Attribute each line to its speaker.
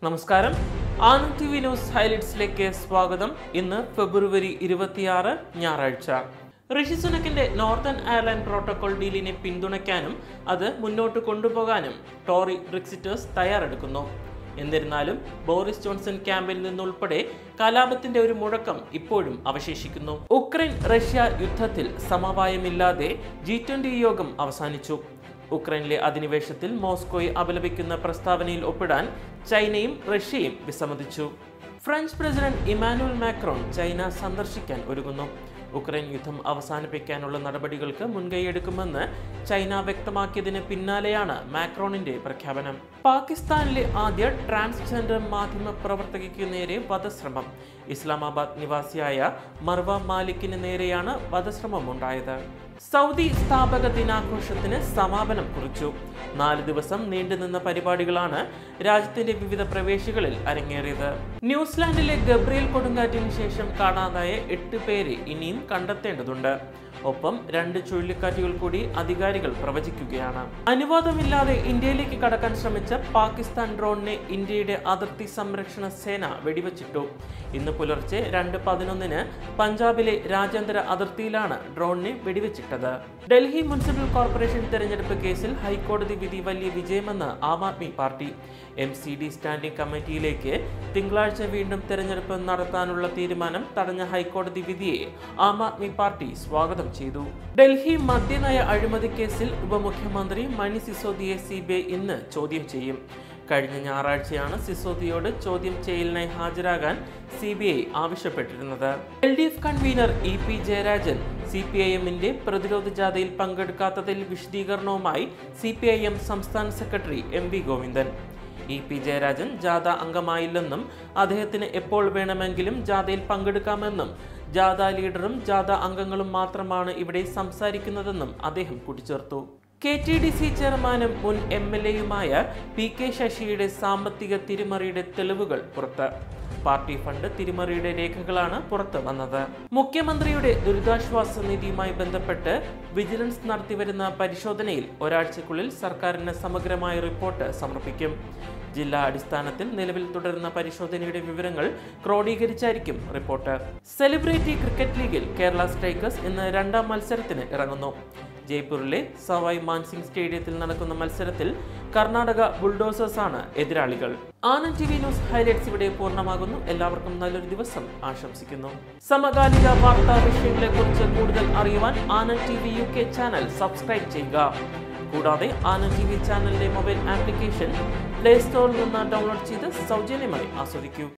Speaker 1: നമസ്കാരം Anand T V news ഹൈലൈറ്റ്സിലേക്ക് സ്വാഗതം ഇന്ന് ഫെബ്രുവരി ഇരുപത്തിയാറ് ഞായറാഴ്ച ഋഷി സുനക്കിന്റെ നോർത്തേൺ അയർലൈൻ പ്രോട്ടോകോൾ ഡീലിനെ പിന്തുണയ്ക്കാനും അത് മുന്നോട്ട് കൊണ്ടുപോകാനും ടോറി ബ്രിക്സിറ്റേഴ്സ് തയ്യാറെടുക്കുന്നു എന്നിരുന്നാലും ബോറിസ് ജോൺസൺ ക്യാമ്പിൽ നിന്നുൾപ്പെടെ കലാപത്തിന്റെ ഒരു മുഴക്കം ഇപ്പോഴും അവശേഷിക്കുന്നു ഉക്രൈൻ റഷ്യ യുദ്ധത്തിൽ സമവായമില്ലാതെ ജി ട്വന്റി യോഗം അവസാനിച്ചു ഉക്രൈനിലെ അധിനിവേശത്തിൽ മോസ്കോയെ അപലപിക്കുന്ന പ്രസ്താവനയിൽ ഒപ്പിടാൻ ചൈനയും റഷ്യയും വിസമ്മതിച്ചു French president Emmanuel Macron China സന്ദർശിക്കാൻ ഒരുങ്ങുന്നു ഉക്രൈൻ യുദ്ധം അവസാനിപ്പിക്കാനുള്ള നടപടികൾക്ക് മുൻകൈയെടുക്കുമെന്ന് ചൈന വ്യക്തമാക്കിയതിന് പിന്നാലെയാണ് മാക്രോണിന്റെ പ്രഖ്യാപനം പാകിസ്ഥാനിലെ ആദ്യ ട്രാൻസ്ജെൻഡർ മാധ്യമ പ്രവർത്തകയ്ക്ക് നേരെ വധശ്രമം ഇസ്ലാമാബാദ് നിവാസിയായ മർവ മാലിക്കിന് നേരെയാണ് വധശ്രമം ഉണ്ടായത് സൗദി സ്ഥാപക ദിനാഘോഷത്തിന് സമാപനം കുറിച്ചു നാല് ദിവസം നീണ്ടുനിന്ന പരിപാടികളാണ് രാജ്യത്തിന്റെ വിവിധ പ്രവേശികളിൽ അരങ്ങേറിയത് ന്യൂസിലാൻഡിലെ ഗബ്രിയൽ കൊടുങ്കാറ്റിന് ശേഷം കാണാതായ എട്ട് പേരെ ഇനിയും കണ്ടെത്തേണ്ടതുണ്ട് ഒപ്പം രണ്ട് ചുഴലിക്കാറ്റുകൾ കൂടി അധികാരികൾ പ്രവചിക്കുകയാണ് അനുവാദമില്ലാതെ ഇന്ത്യയിലേക്ക് കടക്കാൻ ശ്രമിച്ച പാകിസ്ഥാൻ ഡ്രോണിനെ ഇന്ത്യയുടെ അതിർത്തി സംരക്ഷണ സേന വെടിവെച്ചിട്ടു ഇന്ന് പുലർച്ചെ രണ്ട് പതിനൊന്നിന് പഞ്ചാബിലെ രാജ്യാന്തര അതിർത്തിയിലാണ് ഡ്രോണിനെ വെടിവെച്ചിട്ടത് ഡൽഹി മുനിസിപ്പൽ കോർപ്പറേഷൻ തെരഞ്ഞെടുപ്പ് കേസിൽ ഹൈക്കോടതി വിധി വലിയ വിജയമെന്ന് Aam Aadmi party M C D standing കമ്മിറ്റിയിലേക്ക് തിങ്കളാഴ്ച വീണ്ടും തെരഞ്ഞെടുപ്പ് നടത്താനുള്ള തീരുമാനം തടഞ്ഞ ഹൈക്കോടതി വിധിയെ ആം ആദ്മി പാർട്ടി സ്വാഗതം ചെയ്തു ഡൽഹി മദ്യനയ അഴിമതി കേസിൽ ഉപമുഖ്യമന്ത്രി മണി സിസോദിയെ സി ബി ഐ ഇന്ന് ചോദ്യം ചെയ്യും കഴിഞ്ഞ ഞായറാഴ്ചയാണ് സിസോദിയോട് ചോദ്യം ചെയ്യലിനായി ഹാജരാകാൻ സി ബി ഐ ആവശ്യപ്പെട്ടിരുന്നത് L D F convener E P Jayarajan C P I എമ്മിന്റെ പ്രതിരോധ ജാഥയിൽ പങ്കെടുക്കാത്തതിൽ വിശദീകരണവുമായി സി പി ഐ എം സംസ്ഥാന secretary M V Govindan E P Jayarajan ജാഥ അംഗമായില്ലെന്നും അദ്ദേഹത്തിന് എപ്പോൾ വേണമെങ്കിലും ജാഥയിൽ പങ്കെടുക്കാമെന്നും ജാഥ ലീഡറും ജാഥ അംഗങ്ങളും മാത്രമാണ് ഇവിടെ സംസാരിക്കുന്നതെന്നും അദ്ദേഹം കൂട്ടിച്ചേർത്തു കെ ടി ഡി സി ചെയർമാനും മുൻ എം എൽ എയുമായ പി കെ ശശിയുടെ സാമ്പത്തിക തിരിമറിയുടെ തെളിവുകൾ പുറത്ത് പാർട്ടി ഫണ്ട് തിരിമറിയുടെ രേഖകളാണ് പുറത്തു വന്നത് മുഖ്യമന്ത്രിയുടെ ദുരിതാശ്വാസ നിധിയുമായി ബന്ധപ്പെട്ട് വിജിലൻസ് നടത്തിവരുന്ന പരിശോധനയിൽ ഒരാഴ്ചക്കുള്ളിൽ സർക്കാരിന് സമഗ്രമായ റിപ്പോർട്ട് സമർപ്പിക്കും ജില്ലാ അടിസ്ഥാനത്തിൽ നിലവിൽ തുടരുന്ന പരിശോധനയുടെ വിവരങ്ങൾ ക്രോഡീകരിച്ചായിരിക്കും റിപ്പോർട്ട് സെലിബ്രിറ്റി ക്രിക്കറ്റ് ലീഗിൽ കേരള സ്ട്രൈക്കേഴ്സ് ഇന്ന് രണ്ടാം മത്സരത്തിന് ഇറങ്ങുന്നു ജയ്പൂരിലെ സവായ് മാൻസിംഗ് സ്റ്റേഡിയത്തിൽ നടക്കുന്ന മത്സരത്തിൽ കർണാടക ബുൾഡോസേഴ്സ് ആണ് എതിരാളികൾ Anand T V news highlights ഇവിടെ പൂർണ്ണമാകുന്നു എല്ലാവർക്കും നല്ലൊരു ദിവസം ആശംസിക്കുന്നു സമകാലിക വാർത്താ വിഷയങ്ങളെ കുറിച്ച് കൂടുതൽ അറിയുവാൻ Anand T V U K channel subscribe ചെയ്യുക കൂടാതെ ആനന്ദ് ടി വി ചാനലിന്റെ മൊബൈൽ ആപ്ലിക്കേഷൻ പ്ലേ സ്റ്റോറിൽ നിന്ന് ഡൗൺലോഡ് ചെയ്ത് സൗജന്യമായി ആസ്വദിക്കൂ